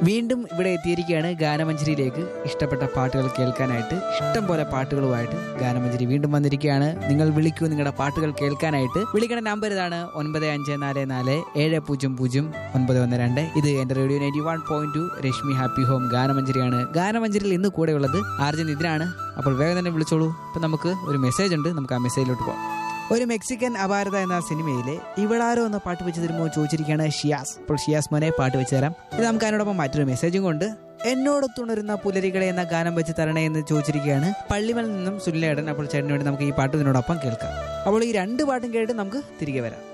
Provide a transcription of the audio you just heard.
വീണ്ടും ഇവിടെ എത്തിയിരിക്കുകയാണ് ഗാനമഞ്ജരിയിലേക്ക് ഇഷ്ടപ്പെട്ട പാട്ടുകൾ കേൾക്കാനായിട്ട് ഇഷ്ടം പോലെ പാട്ടുകളുമായിട്ട് ഗാനമഞ്ജരി വീണ്ടും വന്നിരിക്കുകയാണ് നിങ്ങൾ വിളിക്കൂ നിങ്ങളുടെ പാട്ടുകൾ കേൾക്കാനായിട്ട് വിളിക്കേണ്ട നമ്പർ ഇതാണ് ഒൻപത് അഞ്ച് നാല് നാല് ഏഴ് പൂജ്യം പൂജ്യം ഒൻപത് ഒന്ന് രണ്ട് ഇത് എന്റെ radio ninety one point two Rashmi happy home ഗാനമഞ്ജരിയാണ് ഗാനമഞ്ജരിയിൽ ഇന്ന് കൂടെയുള്ളത് ആർജൻ ഇതിനാണ് അപ്പോൾ വേഗം തന്നെ വിളിച്ചോളൂ ഇപ്പൊ നമുക്ക് ഒരു മെസ്സേജ് ഉണ്ട് നമുക്ക് ആ മെസ്സേജിലോട്ട് പോകാം ഒരു മെക്സിക്കൻ അപാരത എന്ന സിനിമയിലെ ഇവളാരോ എന്ന പാട്ട് വെച്ച് തരുമോ ചോദിച്ചിരിക്കുകയാണ് ഷിയാസ് അപ്പോൾ ഷിയാസ് മോനെ പാട്ട് വെച്ച് തരാം ഇത് നമുക്ക് അതിനോടൊപ്പം മറ്റൊരു മെസ്സേജും കൊണ്ട് എന്നോട് തുണരുന്ന പുലരികളെ എന്ന ഗാനം വെച്ച് തരണേ എന്ന് ചോദിച്ചിരിക്കുകയാണ് പള്ളിമൽ നിന്നും സുല്ലേടൻ അപ്പോൾ ചേട്ടന് വേണ്ടി നമുക്ക് ഈ പാട്ട് ഇതിനോടൊപ്പം കേൾക്കാം അപ്പോൾ ഈ രണ്ട് പാട്ടും കേട്ട് നമുക്ക് തിരികെ വരാം